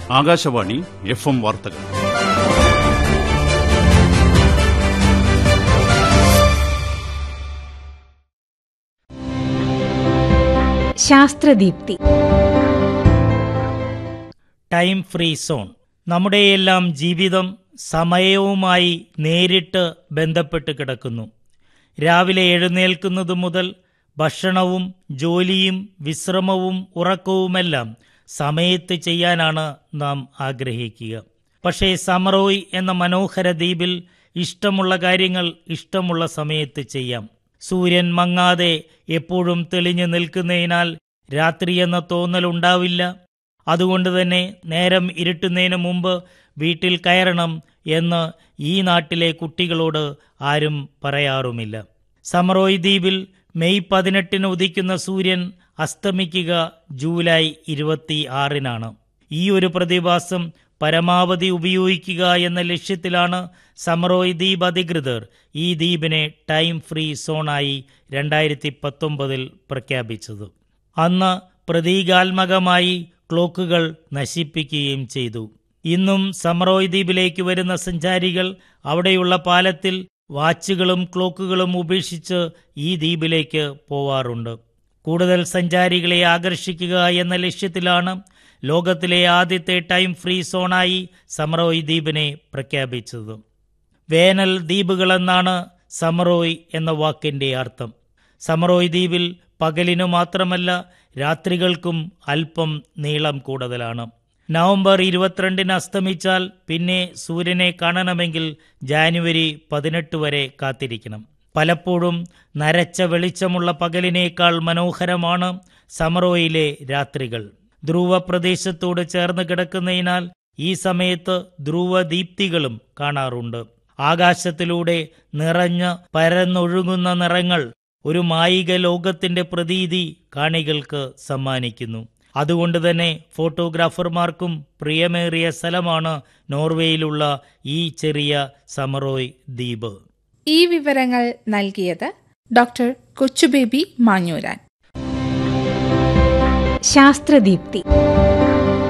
Akashvani F M വാർത്തകൾ ശാസ്ത്രദീപ്തി time free zone നമ്മുടെയെല്ലാം ജീവിതം സമയവുമായി നേരിട്ട് ബന്ധപ്പെട്ട് കിടക്കുന്നു രാവിലെ എഴുന്നേൽക്കുന്നത് മുതൽ ഭക്ഷണവും ജോലിയും വിശ്രമവും ഉറക്കവുമെല്ലാം സമയത്ത് ചെയ്യാനാണ് നാം ആഗ്രഹിക്കുക പക്ഷേ സമറോയ് എന്ന മനോഹര ദ്വീപിൽ ഇഷ്ടമുള്ള കാര്യങ്ങൾ ഇഷ്ടമുള്ള സമയത്ത് ചെയ്യാം സൂര്യൻ മങ്ങാതെ എപ്പോഴും തെളിഞ്ഞു നിൽക്കുന്നതിനാൽ രാത്രിയെന്ന തോന്നലുണ്ടാവില്ല അതുകൊണ്ട് തന്നെ നേരം ഇരുട്ടുന്നതിന് മുമ്പ് വീട്ടിൽ കയറണം എന്ന് ഈ നാട്ടിലെ കുട്ടികളോട് ആരും പറയാറുമില്ല സമറോയ് ദ്വീപിൽ മെയ് പതിനെട്ടിന് ഉദിക്കുന്ന സൂര്യൻ അസ്തമിക്കുക ജൂലൈ ഇരുപത്തി ആറിനാണ് ഈ ഒരു പ്രതിഭാസം പരമാവധി ഉപയോഗിക്കുക എന്ന ലക്ഷ്യത്തിലാണ് സമറോയ് ദ്വീപ് അധികൃതർ ഈ ദ്വീപിനെ ടൈം ഫ്രീ സോണായി രണ്ടായിരത്തി പത്തൊമ്പതിൽ പ്രഖ്യാപിച്ചത് അന്ന് പ്രതീകാത്മകമായി ക്ലോക്കുകൾ നശിപ്പിക്കുകയും ചെയ്തു ഇന്നും സമറോയ് ദ്വീപിലേക്ക് വരുന്ന സഞ്ചാരികൾ അവിടെയുള്ള പാലത്തിൽ വാച്ചുകളും ക്ലോക്കുകളും ഉപേക്ഷിച്ച് ഈ ദ്വീപിലേക്ക് പോവാറുണ്ട് കൂടുതൽ സഞ്ചാരികളെ ആകർഷിക്കുക എന്ന ലക്ഷ്യത്തിലാണ് ലോകത്തിലെ ആദ്യത്തെ ടൈം ഫ്രീ സോണായി സമറോയ് ദ്വീപിനെ പ്രഖ്യാപിച്ചത് വേനൽ ദ്വീപുകളെന്നാണ് സമറോയ് എന്ന വാക്കിന്റെ അർത്ഥം സമറോയ് ദ്വീപിൽ പകലിനു മാത്രമല്ല രാത്രികൾക്കും അല്പം നീളം കൂടുതലാണ് നവംബർ ഇരുപത്തിരണ്ടിന് അസ്തമിച്ചാൽ പിന്നെ സൂര്യനെ കാണണമെങ്കിൽ ജാനുവരി പതിനെട്ട് വരെ കാത്തിരിക്കണം പലപ്പോഴും നരച്ച വെളിച്ചമുള്ള പകലിനേക്കാൾ മനോഹരമാണ് സമറോയിലെ രാത്രികൾ ധ്രുവ പ്രദേശത്തോട് ചേർന്ന് കിടക്കുന്നതിനാൽ ഈ സമയത്ത് ധ്രുവ ദീപ്തികളും കാണാറുണ്ട് ആകാശത്തിലൂടെ നിറഞ്ഞ് പരന്നൊഴുകുന്ന നിറങ്ങൾ ഒരു മായിക ലോകത്തിന്റെ പ്രതീതി കാണികൾക്ക് സമ്മാനിക്കുന്നു അതുകൊണ്ട് തന്നെ ഫോട്ടോഗ്രാഫർമാർക്കും പ്രിയമേറിയ സ്ഥലമാണ് നോർവേയിലുള്ള ഈ ചെറിയ സമറോയ് ദ്വീപ് ഈ വിവരങ്ങൾ നൽകിയത് ഡോക്ടർ കൊച്ചുബേബി മാഞ്ഞൂരാൻ ശാസ്ത്രദീപ്തി